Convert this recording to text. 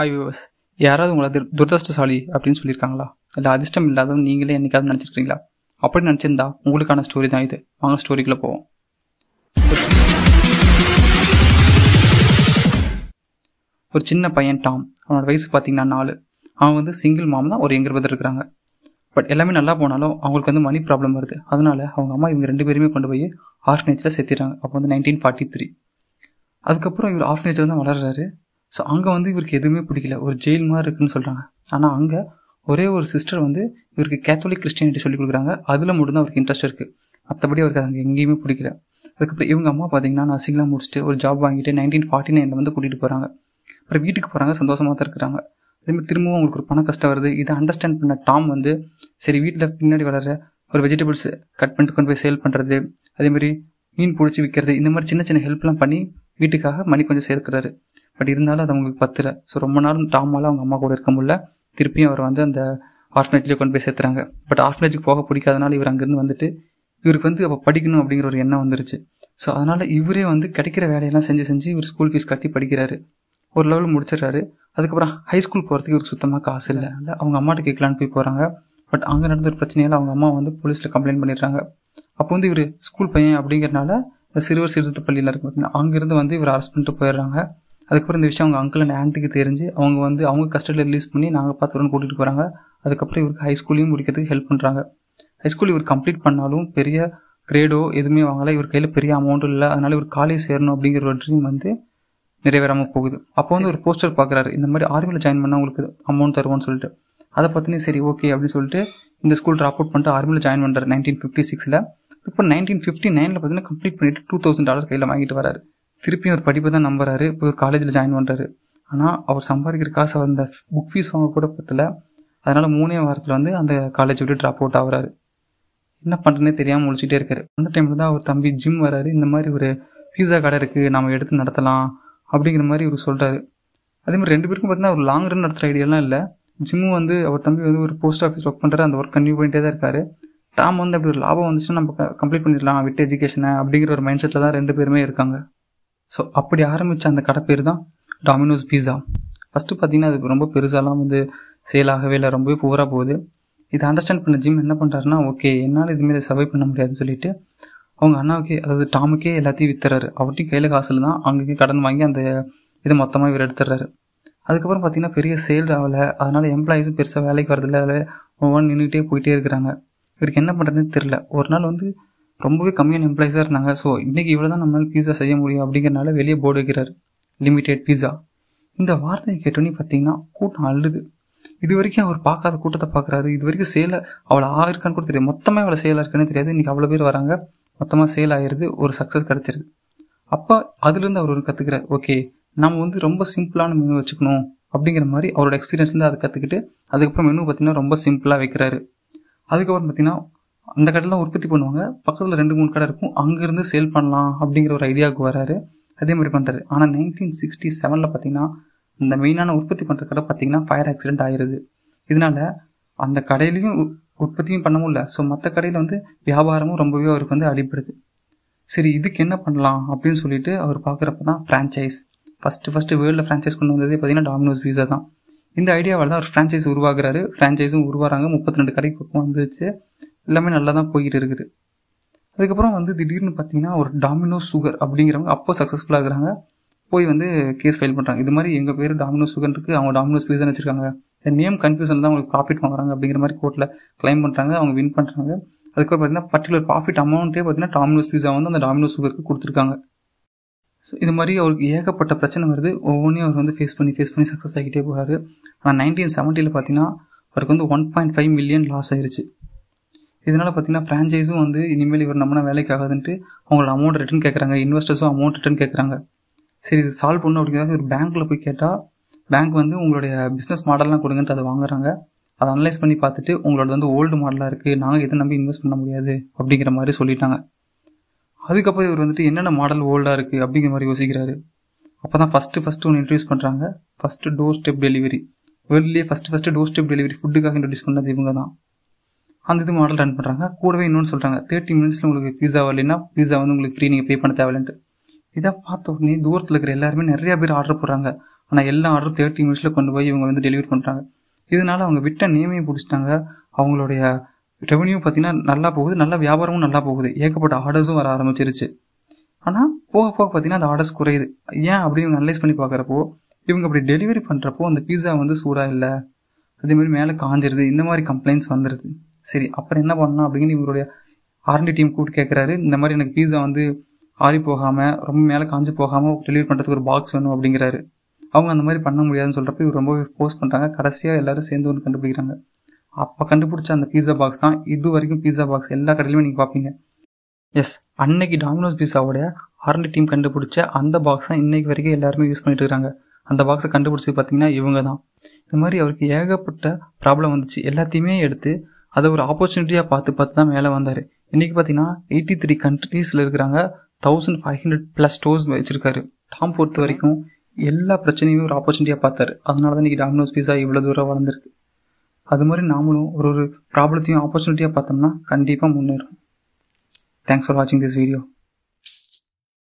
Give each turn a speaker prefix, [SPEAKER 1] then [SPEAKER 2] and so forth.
[SPEAKER 1] hi viewers யாராவது உங்களை துர் துரதிருஷ்டசாலி அப்படின்னு சொல்லியிருக்காங்களா இல்லை அதிர்ஷ்டம் இல்லாதவங்க நீங்களே என்னைக்காவது நினச்சிருக்கீங்களா அப்படி நினச்சிருந்தா உங்களுக்கான ஸ்டோரி தான் இது வாங்க ஸ்டோரிக்குள்ளே போவோம் ஒரு சின்ன பையன் டாம் அவனோட வயசு பார்த்தீங்கன்னா நாலு அவன் வந்து சிங்கிள் மாம் தான் ஒரு எங்கர் பிரதர் இருக்கிறாங்க பட் எல்லாமே நல்லா போனாலும் அவங்களுக்கு வந்து மணி ப்ராப்ளம் வருது அதனால அவங்க அம்மா இவங்க ரெண்டு பேருமே கொண்டு போய் ஆர்ஃபனேஜில் சேர்த்திடுறாங்க அப்போ வந்து நைன்டீன் ஃபார்ட்டி த்ரீ அதுக்கப்புறம் இவர் ஆர்ஃபனேஜில் தான் வளர்றாரு ஸோ அங்கே வந்து இவருக்கு எதுவுமே பிடிக்கல ஒரு ஜெயில் மாதிரி இருக்குன்னு சொல்கிறாங்க ஆனால் அங்கே ஒரே ஒரு சிஸ்டர் வந்து இவருக்கு கேத்தோலிக் கிறிஸ்டியானிட்டி சொல்லி கொடுக்குறாங்க அதில் மட்டும்தான் அவருக்கு இன்ட்ரெஸ்ட் இருக்குது மற்றபடி அவருக்கு அங்கே எங்கேயுமே பிடிக்கல அதுக்கப்புறம் இவங்க அம்மா பார்த்தீங்கன்னா நர்சிங்லாம் முடிச்சுட்டு ஒரு ஜாப் வாங்கிட்டு நைன்டீன் ஃபார்ட்டி நைனில் வந்து கூட்டிகிட்டு போகிறாங்க அப்புறம் வீட்டுக்கு போகிறாங்க சந்தோஷமாக தான் இருக்கிறாங்க அதேமாதிரி திரும்பவும் அவங்களுக்கு ஒரு பண கஷ்டம் வருது இதை அண்டர்ஸ்டாண்ட் பண்ண டாம் வந்து சரி வீட்டில் பின்னாடி வளர ஒரு வெஜிடபிள்ஸ் கட் பண்ணிட்டு கொண்டு போய் சேல் பண்ணுறது அதேமாதிரி மீன் பிடிச்சி விற்கிறது இந்த மாதிரி சின்ன சின்ன ஹெல்ப்லாம் பண்ணி வீட்டுக்காக மணி கொஞ்சம் சேர்க்குறாரு பட் இருந்தாலும் அது அவங்களுக்கு பத்தல ஸோ ரொம்ப நாள் டாமால் அவங்க அம்மா கூட இருக்க முடியல திருப்பியும் அவர் வந்து அந்த ஆர்ஃபனேஜ்லேயே கொண்டு போய் சேர்த்துறாங்க பட் ஆர்ஃபனேஜுக்கு போக பிடிக்காதனால இவர் அங்கேருந்து வந்துட்டு இவருக்கு வந்து அப்போ படிக்கணும் அப்படிங்கிற ஒரு எண்ணம் வந்துருச்சு ஸோ அதனால் இவரே வந்து கிடைக்கிற வேலையெல்லாம் செஞ்சு செஞ்சு இவர் ஸ்கூல் ஃபீஸ் கட்டி படிக்கிறாரு ஒரு லெவல் முடிச்சிடுறாரு அதுக்கப்புறம் ஹை ஸ்கூல் போகிறதுக்கு இவருக்கு சுத்தமாக காசு இல்லை அவங்க அம்மாட்ட கேட்கலான்னு போய் போகிறாங்க பட் அங்கே நடந்த ஒரு பிரச்சனையால் அவங்க அம்மா வந்து போலீஸில் கம்ப்ளைண்ட் பண்ணிடுறாங்க அப்போ வந்து இவர் ஸ்கூல் பையன் அப்படிங்கிறனால இந்த சிறுவர் சீர்திருத்த பள்ளியில் இருக்கு பார்த்தீங்கன்னா அங்கேருந்து வந்து இவர் அரெஸ்ட் பண்ணிட்டு போயிடுறாங்க அதுக்கப்புறம் இந்த விஷயம் அவங்க அங்கிள் அண்ட் ஆன்ட்டிக்கு தெரிஞ்சு அவங்க வந்து அவங்க கஸ்டடியில் ரிலீஸ் பண்ணி நாங்கள் பார்த்துக்கிறோன்னு கூட்டிகிட்டு போகிறாங்க அதுக்கப்புறம் இவருக்கு ஹை ஸ்கூலையும் முடிக்கிறதுக்கு ஹெல்ப் பண்ணுறாங்க ஹை ஸ்கூல் இவர் கம்ப்ளீட் பண்ணாலும் பெரிய கிரேடோ எதுவுமே வாங்கலை இவர் கையில் பெரிய அமௌண்ட்டும் இல்லை அதனால இவர் காலேஜ் சேரணும் அப்படிங்கிற ஒரு ட்ரீம் வந்து நிறைவேறாமல் போகுது அப்போ வந்து ஒரு போஸ்டர் பார்க்குறாரு இந்த மாதிரி ஆர்மியில் ஜாயின் பண்ணால் உங்களுக்கு அமௌண்ட் தருவோம்னு சொல்லிட்டு அதை பற்றினே சரி ஓகே அப்படின்னு சொல்லிட்டு இந்த ஸ்கூல் ட்ராப் அவுட் பண்ணிட்டு ஆர்மியில் ஜாயின் பண்ணுறாரு நைன்டீன் ஃபிஃப்டி சிக்ஸில் இப்போ நைன்டீன் ஃபிஃப்டி நைனில் பார்த்தீங்கன்னா கம்ப்ளீட் பண்ணிட்டு டூ தௌசண்ட் டாலர் கையில் வாங்கிட்டு வராரு திருப்பியும் ஒரு படிப்பை தான் நம்புறாரு இப்போ ஒரு காலேஜில் ஜாயின் பண்ணுறாரு ஆனால் அவர் சம்பாதிக்கிற காசு அந்த புக் ஃபீஸ் வாங்க கூட பத்தல அதனால் மூணே வாரத்தில் வந்து அந்த காலேஜ் விட்டு ட்ராப் அவுட் ஆகுறாரு என்ன பண்ணுறதுனே தெரியாமல் முடிச்சுட்டே இருக்காரு அந்த டைமில் தான் அவர் தம்பி ஜிம் வராரு இந்த மாதிரி ஒரு பீஸா கடை இருக்குது நம்ம எடுத்து நடத்தலாம் அப்படிங்கிற மாதிரி இவர் சொல்கிறாரு அதே மாதிரி ரெண்டு பேருக்கும் பார்த்தீங்கன்னா ஒரு லாங் ரன் நடத்துகிற ஐடியாலாம் இல்லை ஜிம்மும் வந்து அவர் தம்பி வந்து ஒரு போஸ்ட் ஆஃபீஸ் ஒர்க் பண்ணுறாரு அந்த ஒர்க் கண்டினியூ பண்ணிட்டே தான் இருக்காரு டாம் வந்து அப்படி ஒரு லாபம் வந்துச்சுன்னா நம்ம கம்ப்ளீட் பண்ணிடலாம் விட்டு எஜுகேஷனை அப்படிங்கிற ஒரு மைண்ட் செட்டில் தான் ரெண்டு பேருமே இருக்காங்க ஸோ அப்படி ஆரம்பித்த அந்த கடை பேர் தான் டாமினோஸ் பீஸா ஃபஸ்ட்டு பார்த்தீங்கன்னா அது ரொம்ப பெருசாலாம் வந்து சேல் ஆகவே இல்லை ரொம்பவே புவராக போகுது இதை அண்டர்ஸ்டாண்ட் பண்ண ஜிம் என்ன பண்ணுறாருன்னா ஓகே என்னால் இதுமாரி சர்வை பண்ண முடியாதுன்னு சொல்லிட்டு அவங்க அண்ணாவுக்கே அதாவது டாமுக்கே எல்லாத்தையும் வித்துறாரு அவர்கிட்டையும் கையில் காசில் தான் அங்கேயும் கடன் வாங்கி அந்த இதை மொத்தமாக இவர் எடுத்துடுறாரு அதுக்கப்புறம் பார்த்தீங்கன்னா பெரிய சேல் ஆகலை அதனால் எம்ப்ளாயிஸும் பெருசாக வேலைக்கு வரதில்ல அதில் ஒவ்வொன்று நின்றுட்டே போயிட்டே இருக்கிறாங்க இவருக்கு என்ன பண்ணுறதுன்னு தெரில ஒரு நாள் வந்து ரொம்பவே கம்மியான எம்ப்ளாயிஸாக இருந்தாங்க ஸோ இன்றைக்கி இவ்வளோ தான் நம்மளால் பீஸா செய்ய முடியும் அப்படிங்கிறனால வெளியே போர்டு வைக்கிறார் லிமிடெட் பீஸா இந்த வார்த்தையை கேட்டோன்னே பார்த்தீங்கன்னா கூட்டம் அழுது இது வரைக்கும் அவர் பார்க்காத கூட்டத்தை பார்க்குறாரு இது வரைக்கும் சேலை அவ்வளோ ஆயிருக்கான்னு கூட தெரியாது மொத்தமாக அவ்வளோ சேலாக இருக்குன்னு தெரியாது இன்றைக்கி அவ்வளோ பேர் வராங்க மொத்தமாக சேல் ஆகிருது ஒரு சக்ஸஸ் கிடச்சிருது அப்போ அதுலேருந்து அவர் ஒரு கற்றுக்கிறார் ஓகே நம்ம வந்து ரொம்ப சிம்பிளான மெனு வச்சுக்கணும் அப்படிங்கிற மாதிரி அவரோட எக்ஸ்பீரியன்ஸ்லேருந்து அதை கற்றுக்கிட்டு அதுக்கப்புறம் மெனு பார்த்திங்கன்னா ரொம்ப சிம்பிளாக வைக்கிறாரு அதுக்கப்புறம் பார்த்திங்கன்னா அந்த கடையில் உற்பத்தி பண்ணுவாங்க பக்கத்தில் ரெண்டு மூணு கடை இருக்கும் அங்கேருந்து சேல் பண்ணலாம் அப்படிங்கிற ஒரு ஐடியாவுக்கு வராரு அதே மாதிரி பண்ணுறாரு ஆனால் நைன்டீன் சிக்ஸ்டி செவனில் பார்த்தீங்கன்னா இந்த மெயினான உற்பத்தி பண்ணுற கடை பார்த்தீங்கன்னா ஃபயர் ஆக்சிடென்ட் ஆயிடுது இதனால அந்த கடையிலையும் உற்பத்தியும் பண்ண முடியல ஸோ மற்ற கடையில் வந்து வியாபாரமும் ரொம்பவே அவருக்கு வந்து அடிப்படுது சரி இதுக்கு என்ன பண்ணலாம் அப்படின்னு சொல்லிட்டு அவர் பார்க்குறப்ப தான் ஃப்ரான்ச்சைஸ் ஃபஸ்ட்டு ஃபஸ்ட்டு வேர்ல்டில் ஃப்ரான்ச்சைஸ் கொண்டு வந்ததே பார்த்தீங்கன்னா டாமினோஸ் பீஸா தான் இந்த ஐடியாவால் தான் அவர் ஃப்ரான்ச்சைஸ் உருவாக்குறாரு ஃப்ரான்ச்சைஸும் உருவாகிறாங்க முப்பத்தி ரெண்டு கடைக்கு பக்கம் வந்துச்சு எல்லாமே நல்லா தான் போய்கிட்டு இருக்குது அதுக்கப்புறம் வந்து திடீர்னு பார்த்தீங்கன்னா ஒரு டாமினோஸ் சுகர் அப்படிங்கிறவங்க அப்போ சக்ஸஸ்ஃபுல்லாக இருக்கிறாங்க போய் வந்து கேஸ் ஃபைல் பண்ணுறாங்க இது மாதிரி எங்கள் பேர் டாமினோஸ் சுகர் இருக்குது அவங்க டாமினோஸ் பீஸான்னு வச்சுருக்காங்க இந்த நேம் கன்ஃபியூஷன் தான் அவங்களுக்கு ப்ராஃபிட் வாங்குறாங்க அப்படிங்கிற மாதிரி கோர்ட்டில் கிளைம் பண்ணுறாங்க அவங்க வின் பண்ணுறாங்க அதுக்கப்புறம் பார்த்தீங்கன்னா பர்டிகுலர் ப்ராஃபிட் அமௌண்ட்டே பார்த்தீங்கன்னா டாமினோஸ் பீஸா வந்து அந்த டாமினோஸ் சுகருக்கு கொடுத்துருக்காங்க ஸோ இது மாதிரி அவருக்கு ஏகப்பட்ட பிரச்சனை வருது ஒவ்வொன்றையும் அவர் வந்து ஃபேஸ் பண்ணி ஃபேஸ் பண்ணி சக்ஸஸ் ஆகிட்டே போகிறாரு ஆனால் நைன்டீன் செவன்ட்டியில் பார்த்தீங்கன்னா அவருக்கு வந்து one point five million loss ஆயிருச்சு இதனால் பார்த்தீங்கன்னா ஃப்ரான்ச்சைஸும் வந்து இனிமேல் இவர் நம்மனா வேலைக்கு ஆகாதுன்ட்டு அவங்களோட அமௌண்ட் ரிட்டன் கேட்குறாங்க இன்வெஸ்டர்ஸும் அமௌண்ட் ரிட்டன் கேட்குறாங்க சரி இது சால்வ் பண்ணணும் அப்படிங்கிறது ஒரு பேங்க்கில் போய் கேட்டால் பேங்க் வந்து உங்களுடைய பிஸ்னஸ் மாடல்லாம் கொடுங்கன்ட்டு அதை வாங்குறாங்க அதை அனலைஸ் பண்ணி பார்த்துட்டு உங்களோட வந்து ஓல்டு மாடலாக இருக்குது நாங்கள் இதை நம்பி இன்வெஸ்ட் பண்ண முடியாது அப்படிங்கிற மாதிரி சொல்லிட்டாங்க அதுக்கப்புறம் இவர் வந்துட்டு என்னென்ன மாடல் ஓல்டாக இருக்குது அப்படிங்கிற மாதிரி யோசிக்கிறாரு அப்போ தான் ஃபஸ்ட்டு ஃபஸ்ட்டு ஒன்று இன்ட்ரடியூஸ் பண்ணுறாங்க ஃபஸ்ட்டு டோர் ஸ்டெப் டெலிவரி வேர்ல்ட்லேயே first first door step delivery ஃபுட்டுக்காக இன்ட்ரடியூஸ் பண்ணது இவங்க தான் அந்த இது மாடல் ரன் பண்ணுறாங்க கூடவே இன்னொன்று சொல்கிறாங்க தேர்ட்டி மினிட்ஸில் உங்களுக்கு பீஸா வரலைன்னா பீஸா வந்து உங்களுக்கு ஃப்ரீ நீங்கள் பே பண்ண தேவையில்லைன்ட்டு இதை பார்த்த உடனே தூரத்தில் இருக்கிற எல்லாருமே நிறையா பேர் ஆர்டர் போடுறாங்க ஆனால் எல்லா ஆர்டரும் தேர்ட்டி மினிட்ஸில் கொண்டு போய் இவங்க வந்து டெலிவரி பண்ணுறாங்க இதனால அவங்க விட்ட நேமையும் பிடிச்சிட்டாங்க அவங்களுடைய ரெவன்யூ பார்த்தீங்கன்னா நல்லா போகுது நல்ல வியாபாரமும் நல்லா போகுது ஏகப்பட்ட ஆர்டர்ஸும் வர ஆரம்பிச்சிருச்சு ஆனால் போக போக பார்த்தீங்கன்னா அந்த ஆர்டர்ஸ் குறையுது ஏன் அப்படின்னு அனலைஸ் பண்ணி பார்க்குறப்போ இவங்க அப்படி டெலிவரி பண்ணுறப்போ அந்த பீஸா வந்து சூடாக இல்லை அதே மாதிரி மேலே காஞ்சிருது இந்த மாதிரி கம்ப்ளைண்ட்ஸ் வந்துடுது சரி அப்புறம் என்ன பண்ணலாம் அப்படின்னு இவருடைய ஆர்என்டி டீம் கூப்பிட்டு கேட்குறாரு இந்த மாதிரி எனக்கு பீஸா வந்து ஆறி போகாமல் ரொம்ப மேலே காஞ்சு போகாமல் டெலிவரி பண்ணுறதுக்கு ஒரு பாக்ஸ் வேணும் அப்படிங்கிறாரு அவங்க அந்த மாதிரி பண்ண முடியாதுன்னு சொல்கிறப்ப இவர் ரொம்பவே ஃபோர்ஸ் பண்ணுறாங்க கடைசியாக எல்லாரும் சேர்ந்து ஒன்று கண்டுபிடிக்கிறாங்க அப்போ கண்டுபிடிச்ச அந்த பீஸா பாக்ஸ் தான் இது வரைக்கும் பீஸா பாக்ஸ் எல்லா கடையிலுமே நீங்கள் பார்ப்பீங்க எஸ் அன்னைக்கு டாமினோஸ் பீஸாவோட ஆர்என்டி டீம் கண்டுபிடிச்ச அந்த பாக்ஸ் தான் இன்னைக்கு வரைக்கும் எல்லாருமே யூஸ் பண்ணிட்டு இருக்காங்க அந்த பாக்ஸை கண்டுபிடிச்சி பார்த்தீங்கன்னா இவங்க தான் இந்த மாதிரி அவருக்கு ஏகப்பட்ட ப்ராப்ளம் வந்துச்சு எல்லாத்தையுமே எடுத்து அதை ஒரு ஆப்பர்ச்சுனிட்டியாக பார்த்து பார்த்து தான் மேலே வந்தார் இன்றைக்கி பார்த்தீங்கன்னா எயிட்டி த்ரீ கண்ட்ரீஸில் இருக்கிறாங்க thousand five hundred plus stores வச்சுருக்காரு டாம் பொறுத்த வரைக்கும் எல்லா பிரச்சனையுமே ஒரு ஆப்பர்ச்சுனிட்டியாக பார்த்தாரு அதனால தான் இன்றைக்கி டாமினோஸ் பீஸா இவ்வளோ தூரம் வளர்ந்துருக்கு அது மாதிரி நாமளும் ஒரு ஒரு ப்ராப்ளத்தையும் ஆப்பர்ச்சுனிட்டியாக பார்த்தோம்னா கண்டிப்பாக முன்னேறும் தேங்க்ஸ் ஃபார் வாட்சிங் திஸ் வீடியோ